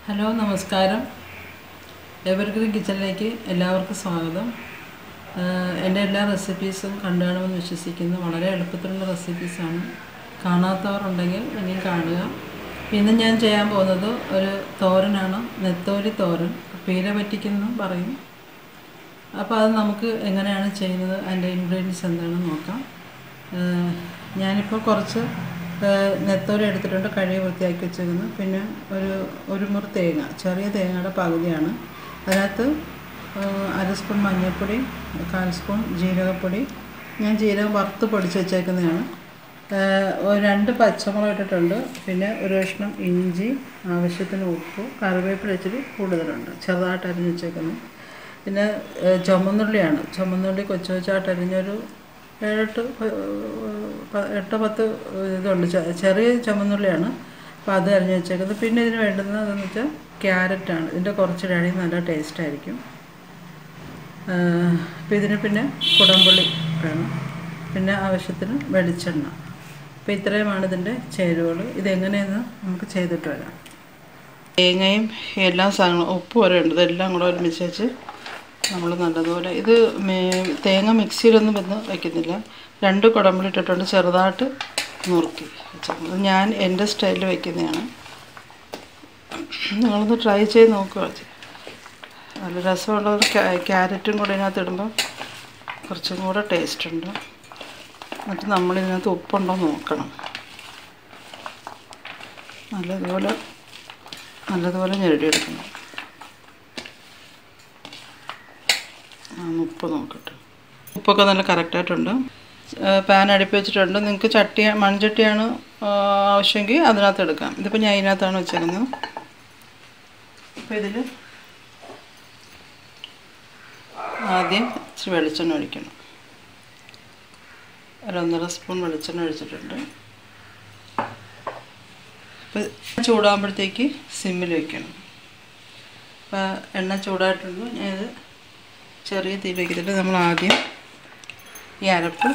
hello നമസ്കാരം evergreen കിച്ചണിലേക്ക് എല്ലാവർക്കും സ്വാഗതം ആഹ് എൻ്റെ എല്ലാ റെസിപ്പീസും കണ്ടു കാണുമെന്ന് വിശ്വസിക്കുന്നു വളരെ എളുപ്പത്തിലുള്ള റെസിപ്പീസാണ് കാണാത്തവർ ഉണ്ടെങ്കിൽ ഇനിയും കാണുക ഇന്ന് ഞാൻ ചെയ്യാൻ പോകുന്നത് ഒരു തോരനാണ് നെത്തോലി തോരൻ പീര പറ്റിക്കുന്നു പറയും അപ്പോൾ അത് നമുക്ക് എങ്ങനെയാണ് ചെയ്യുന്നത് അതിൻ്റെ ഇൻഗ്രീഡിയൻസ് എന്താണെന്ന് നോക്കാം ഏഹ് ഞാനിപ്പോൾ കുറച്ച് ഏഹ് നെത്തോലി എടുത്തിട്ടുണ്ട് കഴുകി വൃത്തിയാക്കി വെച്ചേക്കുന്നു പിന്നെ ഒരു ഒരു മുറി തേങ്ങ ചെറിയ തേങ്ങയുടെ പകുതിയാണ് അതിനകത്ത് ഏഹ് അര സ്പൂൺ മഞ്ഞൾപ്പൊടി കാൽ സ്പൂൺ ജീരകപ്പൊടി ഞാൻ ജീരകം വറുത്ത് പൊടിച്ച് വെച്ചേക്കുന്നതാണ് ഏഹ് ഒരു രണ്ട് പച്ചമുളക് ഇട്ടിട്ടുണ്ട് പിന്നെ ഒരു കഷ്ണം ഇഞ്ചി ആവശ്യത്തിന് ഉപ്പ് കറിവേപ്പില ഇച്ചിരി കൂടുതലുണ്ട് ചെറുതായിട്ട് അരിഞ്ഞ് വെച്ചേക്കുന്നു പിന്നെ ഏഹ് ചുമന്നുള്ളിയാണ് ചുമന്നുള്ളി കൊച്ചു കൊച്ചായിട്ട് അരിഞ്ഞൊരു ഏഴെട്ട് പ- പ- എട്ട് പത്ത് ഇതുണ്ട് ചെ- ചെറിയ ചുമന്നുള്ളിയാണ് അപ്പോൾ അത് അരിഞ്ഞ് വെച്ചേക്കുന്നത് പിന്നെ ഇതിന് വേണ്ടുന്നത് എന്ന് വെച്ചാൽ ക്യാരറ്റാണ് ഇതിൻ്റെ കുറച്ചിടണി നല്ല ടേസ്റ്റ് ആയിരിക്കും അപ്പോൾ ഇതിന് പിന്നെ കുടംപുളി വേണം പിന്നെ ആവശ്യത്തിന് വെളിച്ചെണ്ണ അപ്പോൾ ഇത്രയുമാണ് ഇതിൻ്റെ ചേരുവകൾ ഇതെങ്ങനെയെന്ന് നമുക്ക് ചെയ്തിട്ട് വരാം തേങ്ങയും എല്ലാ സാധനങ്ങളും ഉപ്പ് വരെ ഉണ്ട് ഇതെല്ലാം കൂടെ ഒരുമിച്ച് വെച്ച് നമ്മൾ നല്ലതുപോലെ ഇത് മേ- തേങ്ങ മിക്സിയിലൊന്നും വന്ന് വയ്ക്കുന്നില്ല രണ്ട് കുടമ്പുളി ഇട്ടിട്ടുണ്ട് ചെറുതായിട്ട് നുറുക്കി വെച്ചേക്കുന്നത് ഞാൻ എൻ്റെ സ്റ്റൈലിൽ വയ്ക്കുന്നതാണ് നിങ്ങളൊന്ന് ട്രൈ ചെയ്ത് നോക്കുക നല്ല രസമുള്ള ഒരു ക്യാ- ക്യാരറ്റും കൂടെ ഇതിനകത്ത് ഇടുമ്പോൾ കുറച്ചും കൂടെ ടേസ്റ്റ് ഉണ്ട് എന്നിട്ട് നമ്മളിതിനകത്ത് ഉപ്പുണ്ടോ എന്ന് നോക്കണം നല്ലതുപോലെ നല്ലതുപോലെ ഞെരടിയെടുക്കണം ആ ഉപ്പ് നോക്കട്ടെ ഉപ്പൊക്കെ നല്ല കറക്റ്റായിട്ടുണ്ട് പാൻ അടുപ്പി വെച്ചിട്ടുണ്ട് നിങ്ങൾക്ക് ചട്ടി മൺചട്ടിയാണ് ആ, ആവശ്യമെങ്കിൽ അതിനകത്ത് എടുക്കാം ഇതിപ്പോൾ ഞാൻ ഇതിനകത്താണ് വെച്ചിരുന്നത് അപ്പോൾ ഇതിൽ ആദ്യം ഇച്ചിരി വെളിച്ചെണ്ണ ഒഴിക്കണം ഒരു ഒന്നര സ്പൂൺ വെളിച്ചെണ്ണ ഒഴിച്ചിട്ടുണ്ട് അപ്പോൾ ചൂടാകുമ്പോഴത്തേക്ക് സിമ്മിൽ വെക്കണം അപ്പോൾ എണ്ണ ചൂടായിട്ടുണ്ട് ഞാനിത് ചെറിയ തീ വയ്ക്കുന്നുണ്ട് നമ്മൾ ആദ്യം ഈ അരപ്പ്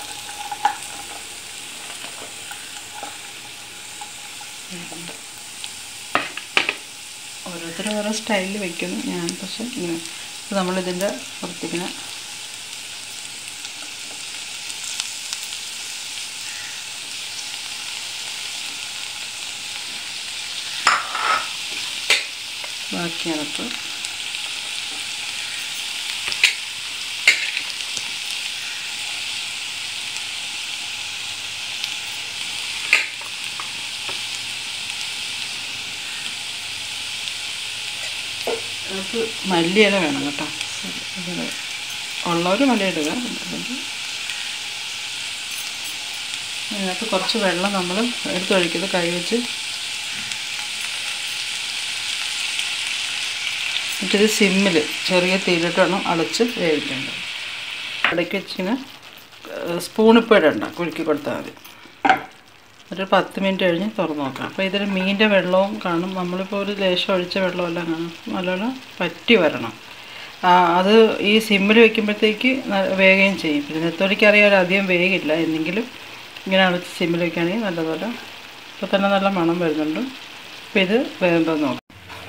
ഓരോരുത്തരും ഓരോ സ്റ്റൈലിൽ വെക്കുന്നു ഞാൻ പക്ഷെ ഇങ്ങനെ അപ്പോൾ നമ്മളിതിൻ്റെ പുറത്തിങ്ങനെ ബാക്കി അരപ്പ് നമുക്ക് മല്ലിയില വേണം കേട്ടോ ഇത് ഉള്ളവർ മല്ലി ഇടുക അല്ലെങ്കിൽ അതിനകത്ത് കുറച്ച് വെള്ളം നമ്മൾ എടുത്തൊഴിക്കുന്നത് കൈ വെച്ച് എന്നിട്ടിത് സിമ്മിൽ ചെറിയ തീയിലിട്ട് വേണം അടച്ച് വേവിക്കേണ്ടത് ഇടയ്ക്ക് വെച്ചിങ്ങനെ സ്പൂണിപ്പോൾ ഇടണ്ട കുലുക്കി കൊടുത്താൽ മതി ഒരു പത്ത് മിനിറ്റ് കഴിഞ്ഞ് തുറന്ന് നോക്കാം അപ്പോൾ ഇതിൽ മീനിൻ്റെ വെള്ളവും കാണും നമ്മളിപ്പോൾ ഒരു ലേശം ഒഴിച്ച വെള്ളമെല്ലാം കാണും നല്ലോണം പറ്റി വരണം ആ, അത് ഈ സിമ്മിൽ വെക്കുമ്പോഴത്തേക്ക് ന- വേഗം ചെയ്യും പിന്നെ നെത്തോലിക്ക് അറിയാൻ അധികം വേഗില്ല എന്നെങ്കിലും ഇങ്ങനെ അടച്ച് സിമ്മിൽ വെക്കുകയാണെങ്കിൽ നല്ലപോലെ ഇപ്പോൾ തന്നെ നല്ല മണം വരുന്നുണ്ട് അപ്പോൾ ഇത് വേകുമ്പോൾ നോക്കാം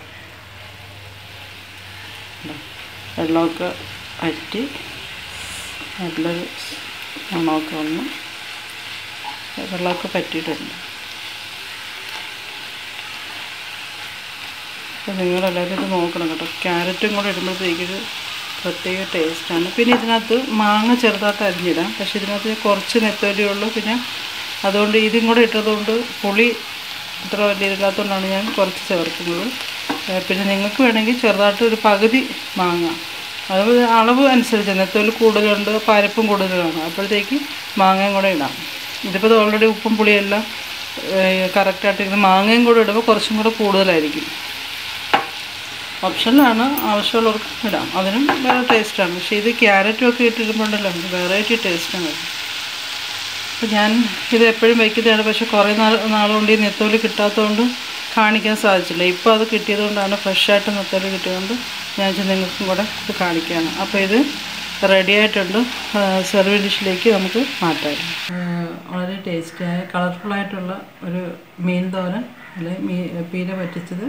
ഇതാ, വെള്ളമൊക്കെ വറ്റി നല്ലൊരു മണമൊക്കെ വന്നു വെള്ളമൊക്കെ പറ്റിയിട്ടുണ്ട് അപ്പോൾ നിങ്ങളെല്ലാവരും ഇത് നോക്കണം കേട്ടോ ക്യാരറ്റും കൂടെ ഇടുമ്പോഴത്തേക്കൊരു പ്രത്യേക ടേസ്റ്റാണ് പിന്നെ ഇതിനകത്ത് മാങ്ങ ചെറുതായിട്ട് അരിഞ്ഞിടാം പക്ഷേ ഇതിനകത്ത് കുറച്ച് നെത്തോലിയേ ഉള്ളൂ പിന്നെ അതുകൊണ്ട് ഇതും കൂടെ ഇട്ടതുകൊണ്ട് പുളി അത്ര വലിയ ഇതില്ലാത്തതുകൊണ്ടാണ് ഞാൻ കുറച്ച് ചേർക്കുന്നത് ഏ, പിന്നെ നിങ്ങൾക്ക് വേണമെങ്കിൽ ചെറുതായിട്ട് ഒരു പകുതി മാങ്ങ അത് അളവ് അനുസരിച്ച് നെത്തോലി കൂടുതലുണ്ട് പരിപ്പും കൂടുതലാണ് അപ്പോഴത്തേക്ക് മാങ്ങയും കൂടെ ഇടാം ഇതിപ്പോൾ ഓൾറെഡി ഉപ്പും പുളിയെല്ലാം കറക്റ്റായിട്ട് ഇങ്ങനെ മാങ്ങയും കൂടെ ഇടുമ്പോൾ കുറച്ചും കൂടെ കൂടുതലായിരിക്കും ഓപ്ഷനിലാണ് ആവശ്യമുള്ളവർക്ക് ഇടാം അതിനും വേറെ ടേസ്റ്റാണ് പക്ഷേ ഇത് ക്യാരറ്റും ഒക്കെ ഇട്ടിടുമ്പോണ്ടല്ലോ വെറൈറ്റി ടേസ്റ്റാണ് അപ്പോൾ ഞാൻ ഇത് എപ്പോഴും വയ്ക്കുന്നതാണ് പക്ഷേ കുറേ നാൾ നാളുകൊണ്ട് ഈ നെത്തോലി കിട്ടാത്തതുകൊണ്ട് കാണിക്കാൻ സാധിച്ചില്ല ഇപ്പോൾ അത് കിട്ടിയതുകൊണ്ടാണ് ഫ്രഷായിട്ട് നെത്തോലി കിട്ടിയതുകൊണ്ട് ഞാൻ വെച്ചാൽ നിങ്ങൾക്കും കൂടെ ഇത് കാണിക്കുകയാണ് അപ്പോൾ ഇത് റെഡി ആയിട്ടുണ്ട് സെർവ് ഡിഷിലേക്ക് നമുക്ക് മാറ്റാം വളരെ ടേസ്റ്റിയായ കളർഫുള്ളായിട്ടുള്ള ഒരു മീൻ തോരൻ അല്ലെങ്കിൽ മീ പീര പറ്റിച്ചത്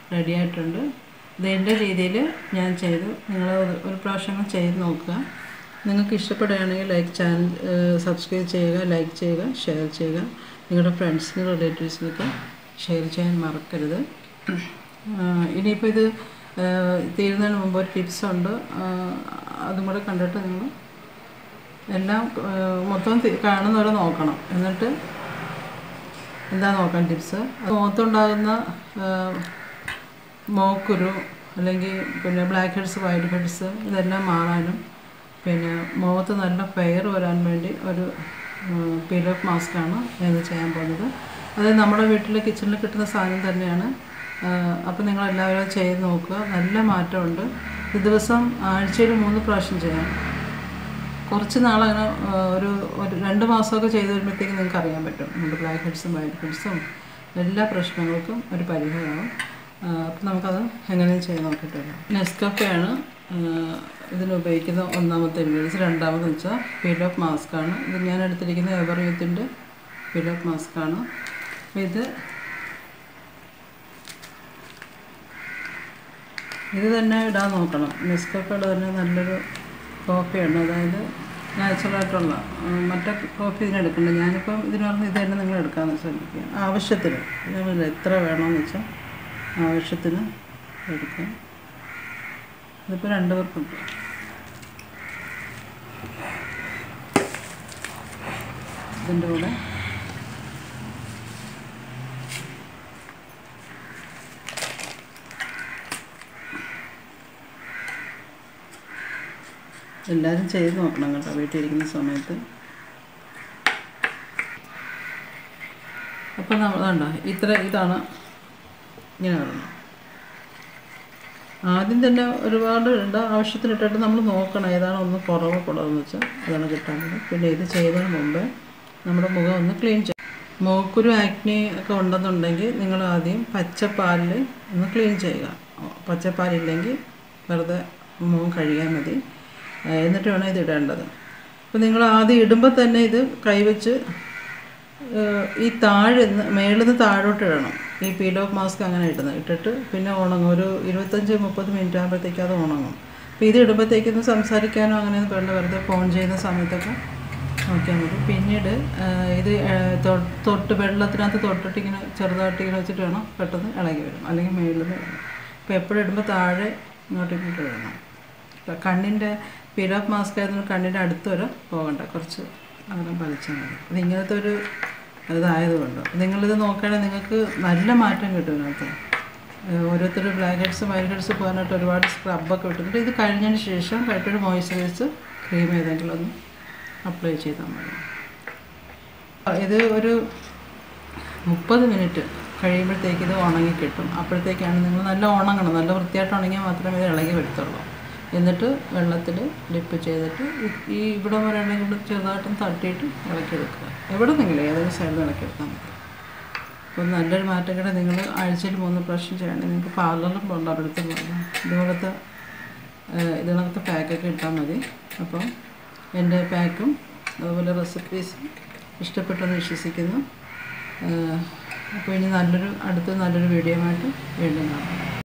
റെഡി ആയിട്ടുണ്ട് ഇത് എൻ്റെ രീതിയിൽ ഞാൻ ചെയ്തു നിങ്ങൾ ഒരു പ്രാവശ്യം ചെയ്ത് നോക്കുക നിങ്ങൾക്ക് ഇഷ്ടപ്പെടുകയാണെങ്കിൽ ലൈക്ക് ചാനൽ സബ്സ്ക്രൈബ് ചെയ്യുക ലൈക്ക് ചെയ്യുക ഷെയർ ചെയ്യുക നിങ്ങളുടെ ഫ്രണ്ട്സിനും റിലേറ്റീവ്സിനൊക്കെ ഷെയർ ചെയ്യാൻ മറക്കരുത് ഇനിയിപ്പോൾ ഇത് ആ, തീരുന്നതിന് മുമ്പ് ഒരു ടിപ്സ് ഉണ്ട് ആ, അതും കൂടെ കണ്ടിട്ട് നിങ്ങൾ എല്ലാം ആ, മൊത്തം തി- കാണുന്നവരെ നോക്കണം എന്നിട്ട് എന്താ നോക്കാൻ ടിപ്സ് അത് മുഖത്തുണ്ടാകുന്ന ആ, മോക്കുരു അല്ലെങ്കിൽ പിന്നെ ബ്ലാക്ക് ഹെഡ്സ് വൈറ്റ് ഹെഡ്സ് ഇതെല്ലാം മാറാനും പിന്നെ മുഖത്ത് നല്ല ഫെയർ വരാൻ വേണ്ടി ഒരു പീലപ്പ് മാസ്കാണ് ഇത് ചെയ്യാൻ പോകുന്നത് അത് നമ്മുടെ വീട്ടിൽ കിച്ചണിൽ കിട്ടുന്ന സാധനം തന്നെയാണ് അപ്പോൾ നിങ്ങൾ എല്ലാവരും അത് ചെയ്ത് നോക്കുക നല്ല മാറ്റമുണ്ട് ഇത് ദിവസം ആഴ്ചയിൽ മൂന്ന് പ്രാവശ്യം ചെയ്യാം കുറച്ച് നാളങ്ങനെ ആ, ഒരു ഒരു രണ്ട് മാസമൊക്കെ ചെയ്ത് വരുമ്പോഴത്തേക്ക് നിങ്ങൾക്ക് അറിയാൻ പറ്റും നമ്മുടെ ബ്ലാക്ക് ഹെഡ്സും വൈറ്റ് ഹെഡ്സും എല്ലാ പ്രശ്നങ്ങൾക്കും ഒരു പരിഹാരമാവും അപ്പം നമുക്കത് എങ്ങനെയും ചെയ്ത് നോക്കിയിട്ട് വരാം നെസ്കഫയാണ് ഇതിന് ഉപയോഗിക്കുന്ന ഒന്നാമത്തെ ഇൻഗ്രീഡിയൻസ് രണ്ടാമതെന്ന് വെച്ചാൽ പീൽ ഓഫ് മാസ്കാണ് ഇത് ഞാൻ എടുത്തിരിക്കുന്ന എവർ യൂത്തിൻ്റെ പീൽ ഓഫ് മാസ്കാണ് അപ്പോൾ ഇത് ഇത് തന്നെ ഇടാൻ നോക്കണം നെസ്കഫയുടെ തന്നെ നല്ലൊരു കോഫിയാണ് അതായത് നാച്ചുറലായിട്ടുള്ള ഉം, മറ്റേ കോഫി ഇതിനെടുക്കണ്ട ഞാനിപ്പം ഇതിന് പറഞ്ഞ് ഇത് തന്നെ നിങ്ങൾ എടുക്കാമെന്ന് ശ്രമിക്കുക ആവശ്യത്തിന് നിങ്ങൾ എത്ര വേണമെന്ന് വെച്ചാൽ ആവശ്യത്തിന് എടുക്കാം ഇതിപ്പോൾ രണ്ട് പേർക്കുണ്ട് ഇതിൻ്റെ കൂടെ എല്ലാവരും ചെയ്ത് നോക്കണം കേട്ടോ വീട്ടിലിരിക്കുന്ന സമയത്ത് അപ്പം നമ്മൾ കണ്ടോ ഇത്ര ഇതാണ് ഇങ്ങനെ വരണം ആദ്യം തന്നെ ഒരുപാട് ഇട ആവശ്യത്തിന് ഇട്ടിട്ട് നമ്മൾ നോക്കണം ഏതാണ് ഒന്ന് കുറവ് കുറവെന്ന് വെച്ചാൽ അതാണ് കിട്ടാൻ പിന്നെ ഇത് ചെയ്തതിന് മുമ്പ് നമ്മുടെ മുഖം ഒന്ന് ക്ലീൻ ചെയ്യും മോക്കൊരു ആക്നി ഒക്കെ ഉണ്ടെന്നുണ്ടെങ്കിൽ നിങ്ങൾ ആദ്യം പച്ചപ്പാലിൽ ഒന്ന് ക്ലീൻ ചെയ്യുക പച്ചപ്പാലില്ലെങ്കിൽ വെറുതെ മുഖം കഴുകിയാൽ മതി ആ, എന്നിട്ട് വേണം ഇത് ഇടേണ്ടത് അപ്പോൾ നിങ്ങൾ ആദ്യം ഇടുമ്പോൾ തന്നെ ഇത് കൈവച്ച് ഏഹ് ഈ താഴെ മേളിൽ നിന്ന് താഴോട്ട് ഇടണം ഈ പീൽ ഓഫ് മാസ്ക് അങ്ങനെ ഇടുന്നത് ഇട്ടിട്ട് പിന്നെ ഉണങ്ങും ഒരു ഇരുപത്തഞ്ച് മുപ്പത് മിനിറ്റ് ആകുമ്പോഴത്തേക്ക് അത് ഉണങ്ങും അപ്പോൾ ഇത് ഇടുമ്പോഴത്തേക്കൊന്നും സംസാരിക്കാനോ അങ്ങനെയൊന്നും വേണ്ട വെറുതെ ഫോൺ ചെയ്യുന്ന സമയത്തൊക്കെ നോക്കിയാൽ മതി പിന്നീട് ഏഹ് ഇത് ഏഹ് തൊ- തൊട്ട് വെള്ളത്തിനകത്ത് തൊട്ടിട്ട് ഇങ്ങനെ ചെറുതായിട്ട് ഇങ്ങനെ വെച്ചിട്ട് വേണം പെട്ടെന്ന് ഇളകി വരും അല്ലെങ്കിൽ മേളിൽ നിന്ന് ഇടണം അപ്പോൾ എപ്പോഴും ഇടുമ്പോൾ താഴെ ഇങ്ങോട്ട് ഇങ്ങോട്ട് ഇടണം ഇപ്പം കണ്ണിൻ്റെ പീൽ ഓഫ് മാസ്ക് ആയതുകൊണ്ട് കണ്ണിൻ്റെ അടുത്ത് വരെ പോകണ്ട കുറച്ച് അങ്ങനെ വലിച്ചാൽ മതി ഇത് ഇങ്ങനത്തെ ഒരു ഇതായതുകൊണ്ട് നിങ്ങളിത് നോക്കുകയാണെങ്കിൽ നിങ്ങൾക്ക് നല്ല മാറ്റം കിട്ടും ഇതിനകത്ത് ഏഹ് ഓരോരുത്തർ ബ്ലാക്ക് ഹെഡ്സ് വൈറ്റ് ഹെഡ്സ് പോകാനായിട്ട് ഒരുപാട് സ്ക്രബൊക്കെ ഇട്ടിട്ട് ഇത് കഴിഞ്ഞതിന് ശേഷം കൈട്ടൊരു മോയ്സ്ചറൈസ് ക്രീം ഏതെങ്കിലും ഒന്ന് അപ്ലൈ ചെയ്താൽ മതി ഇത് ഒരു മുപ്പത് മിനിറ്റ് കഴിയുമ്പോഴത്തേക്ക് ഇത് ഉണങ്ങി കിട്ടും അപ്പോഴത്തേക്കാണ് നിങ്ങൾ നല്ല ഉണങ്ങണം നല്ല വൃത്തിയായിട്ട് ഉണങ്ങിയാൽ മാത്രമേ ഇത് ഇളകി വരത്തുള്ളൂ എന്നിട്ട് വെള്ളത്തിൽ ഡിപ്പ് ചെയ്തിട്ട് ഈ- ഈ ഇവിടെ വരെയാണെങ്കിൽ ചെറുതായിട്ടൊന്ന് തട്ടിയിട്ട് ഇളക്കിയെടുക്കുക എവിടെ നിന്നെങ്കിലും ഏതൊരു സൈഡിൽ ഇളക്കിയെടുത്താൽ മതി അപ്പോൾ നല്ലൊരു മാറ്റം കൂടെ നിങ്ങൾ ആഴ്ചയിൽ മൂന്ന് പ്രാവശ്യം ചെയ്യണം നിങ്ങൾക്ക് പാർലറിലും പോകണ്ട അവിടെ അടുത്ത് പോകണം ഇതുപോലത്തെ ഏഹ് ഇതിനകത്ത് പാക്കൊക്കെ ഇട്ടാൽ മതി അപ്പം എൻ്റെ പാക്കും അതുപോലെ റെസിപ്പീസും ഇഷ്ടപ്പെട്ടെന്ന് വിശ്വസിക്കുന്നു ഏഹ് അപ്പോൾ ഇനി നല്ലൊരു അടുത്ത നല്ലൊരു വീഡിയോ ആയിട്ട് വീണ്ടും കാണാം